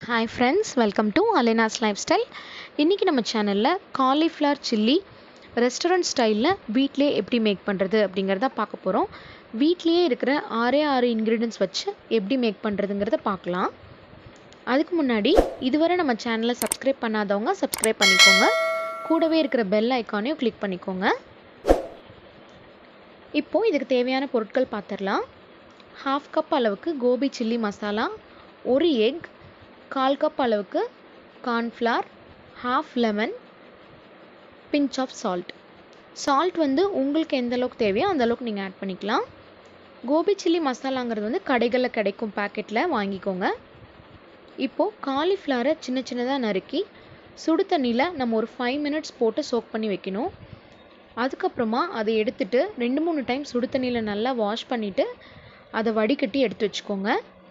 hi friends welcome to Alena's lifestyle இன்றைக்கி நம்ம சேனலில் காலிஃப்ளவர் சில்லி ரெஸ்டாரண்ட் ஸ்டைலில் வீட்டிலே எப்படி மேக் பண்ணுறது அப்படிங்கிறத பார்க்க போகிறோம் வீட்லேயே இருக்கிற ஆறே ஆறு இன்க்ரீடியன்ஸ் வச்சு எப்படி மேக் பண்ணுறதுங்கிறத பார்க்கலாம் அதுக்கு முன்னாடி இதுவரை நம்ம சேனலை சப்ஸ்கிரைப் பண்ணாதவங்க சப்ஸ்கிரைப் பண்ணிக்கோங்க கூடவே இருக்கிற பெல் ஐக்கானையும் கிளிக் பண்ணிக்கோங்க இப்போது இதுக்கு தேவையான பொருட்கள் பார்த்துடலாம் ஹாஃப் கப் அளவுக்கு கோபி சில்லி மசாலா ஒரு எக் கால் கப் அளவுக்கு cornflour half lemon pinch of salt salt வந்து உங்களுக்கு எந்த அளவுக்கு தேவையோ அந்த அளவுக்கு நீங்கள் ஆட் பண்ணிக்கலாம் கோபி சில்லி மசாலாங்கிறது வந்து கடைகளில் கிடைக்கும் பேக்கெட்டில் வாங்கிக்கோங்க இப்போது காலிஃப்ளவரை சின்ன சின்னதாக நறுக்கி சுடு தண்ணியில் நம்ம ஒரு ஃபைவ் மினிட்ஸ் போட்டு சோக் பண்ணி வைக்கணும் அதுக்கப்புறமா அதை எடுத்துட்டு ரெண்டு மூணு டைம் சுடு தண்ணியில் நல்லா வாஷ் பண்ணிவிட்டு அதை வடிகட்டி எடுத்து வச்சுக்கோங்க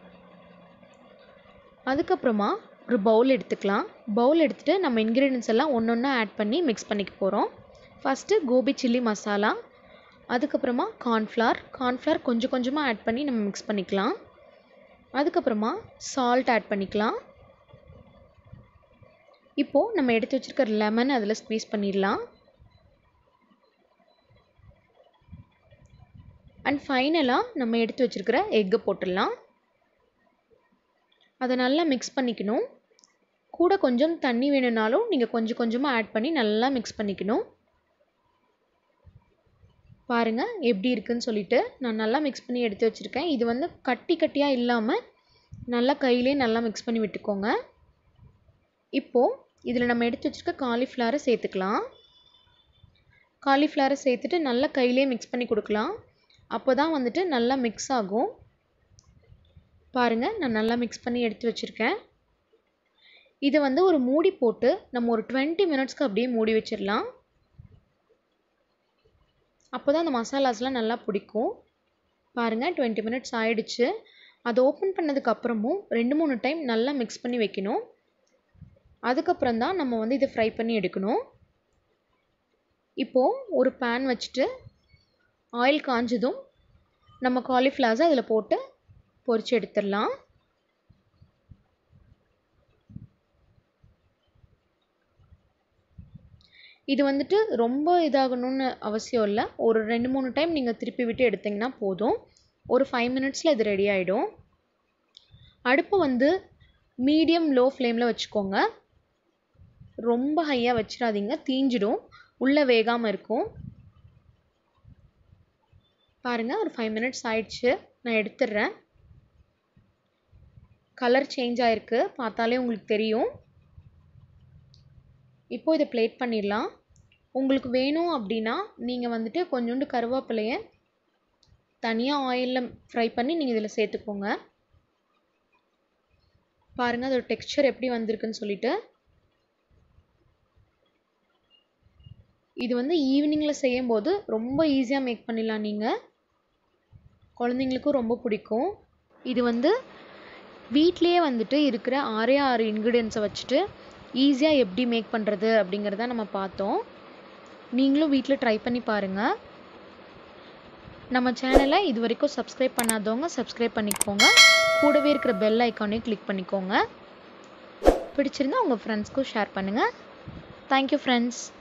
அதுக்கப்புறமா ஒரு பவுல் எடுத்துக்கலாம் பவுல் எடுத்துகிட்டு நம்ம இன்க்ரீடியன்ஸ் எல்லாம் ஒன்று ஒன்றா ஆட் பண்ணி மிக்ஸ் பண்ணிக்க போகிறோம் ஃபஸ்ட்டு கோபி சில்லி மசாலா அதுக்கப்புறமா கார்ன்ஃப்ளார் கார்ன்ஃப்ளார் கொஞ்சம் கொஞ்சமாக ஆட் பண்ணி நம்ம மிக்ஸ் பண்ணிக்கலாம் அதுக்கப்புறமா சால்ட் ஆட் பண்ணிக்கலாம் இப்போது நம்ம எடுத்து வச்சுருக்கிற லெமன் அதில் ஸ்க்வீஸ் பண்ணிடலாம் அண்ட் ஃபைனலாக நம்ம எடுத்து வச்சுருக்கிற எக்கு போட்டுடலாம் அதை நல்லா மிக்ஸ் பண்ணிக்கணும் கூட கொஞ்சம் தண்ணி வேணும்னாலும் நீங்கள் கொஞ்சம் கொஞ்சமாக ஆட் பண்ணி நல்லா மிக்ஸ் பண்ணிக்கணும் பாருங்கள் எப்படி இருக்குன்னு சொல்லிட்டு நான் நல்லா மிக்ஸ் பண்ணி எடுத்து வச்சுருக்கேன் இது வந்து கட்டி கட்டியாக இல்லாமல் நல்லா கையிலே நல்லா மிக்ஸ் பண்ணி விட்டுக்கோங்க இப்போது இதில் நம்ம எடுத்து வச்சுருக்க காலிஃப்ளவரை சேர்த்துக்கலாம் காலிஃப்ளவரை சேர்த்துட்டு நல்லா கையிலே மிக்ஸ் பண்ணி கொடுக்கலாம் அப்போ தான் வந்துட்டு நல்லா மிக்ஸ் ஆகும் பாருங்கள் நான் நல்லா மிக்ஸ் பண்ணி எடுத்து வச்சுருக்கேன் இதை வந்து ஒரு மூடி போட்டு நம்ம ஒரு டுவெண்ட்டி மினிட்ஸ்க்கு அப்படியே மூடி வச்சிடலாம் அப்போ தான் அந்த மசாலாஸ்லாம் நல்லா பிடிக்கும் பாருங்கள் டுவெண்ட்டி மினிட்ஸ் ஆயிடுச்சு அதை ஓப்பன் பண்ணதுக்கு அப்புறமும் ரெண்டு மூணு டைம் நல்லா மிக்ஸ் பண்ணி வைக்கணும் அதுக்கப்புறம் தான் நம்ம வந்து இதை ஃப்ரை பண்ணி எடுக்கணும் இப்போது ஒரு பேன் வச்சுட்டு ஆயில் காஞ்சதும் நம்ம காலிஃப்ளவர்ஸை அதில் போட்டு பொரிச்சு எடுத்துடலாம் இது வந்துட்டு ரொம்ப இதாகணும்னு அவசியம் இல்லை ஒரு ரெண்டு மூணு டைம் நீங்கள் திருப்பி விட்டு எடுத்திங்கன்னா போதும் ஒரு ஃபைவ் மினிட்ஸில் இது ரெடி ஆகிடும் அடுப்பு வந்து மீடியம் லோ ஃப்ளேமில் வச்சுக்கோங்க ரொம்ப ஹையாக வச்சிடாதீங்க தீஞ்சிடும் உள்ளே வேகாமல் இருக்கும் பாருங்கள் ஒரு ஃபைவ் மினிட்ஸ் ஆயிடுச்சு நான் எடுத்துடுறேன் கலர் சேஞ்ச் ஆகிருக்கு பார்த்தாலே உங்களுக்கு தெரியும் இப்போது இதை பிளேட் பண்ணிடலாம் உங்களுக்கு வேணும் அப்படின்னா நீங்கள் வந்துட்டு கொஞ்சோண்டு கருவேப்பிலையை தனியாக ஆயிலில் ஃப்ரை பண்ணி நீங்கள் இதில் சேர்த்துக்கோங்க பாருங்கள் அதோட டெக்ஸ்சர் எப்படி வந்திருக்குன்னு சொல்லிட்டு இது வந்து ஈவினிங்கில் செய்யும்போது ரொம்ப ஈஸியாக மேக் பண்ணிடலாம் நீங்கள் குழந்தைங்களுக்கும் ரொம்ப பிடிக்கும் இது வந்து வீட்லேயே வந்துட்டு இருக்கிற ஆறே ஆறு இன்க்ரீடியன்ஸை வச்சுட்டு ஈஸியாக எப்படி மேக் பண்ணுறது அப்படிங்கிறத நம்ம பார்த்தோம் நீங்களும் வீட்டில் ட்ரை பண்ணி பாருங்கள் நம்ம சேனலை இது வரைக்கும் சப்ஸ்கிரைப் பண்ணாதவங்க சப்ஸ்கிரைப் பண்ணிக்கோங்க கூடவே இருக்கிற பெல் ஐக்கானையும் கிளிக் பண்ணிக்கோங்க பிடிச்சிருந்தா உங்கள் ஃப்ரெண்ட்ஸ்க்கும் ஷேர் பண்ணுங்கள் தேங்க்யூ ஃப்ரெண்ட்ஸ்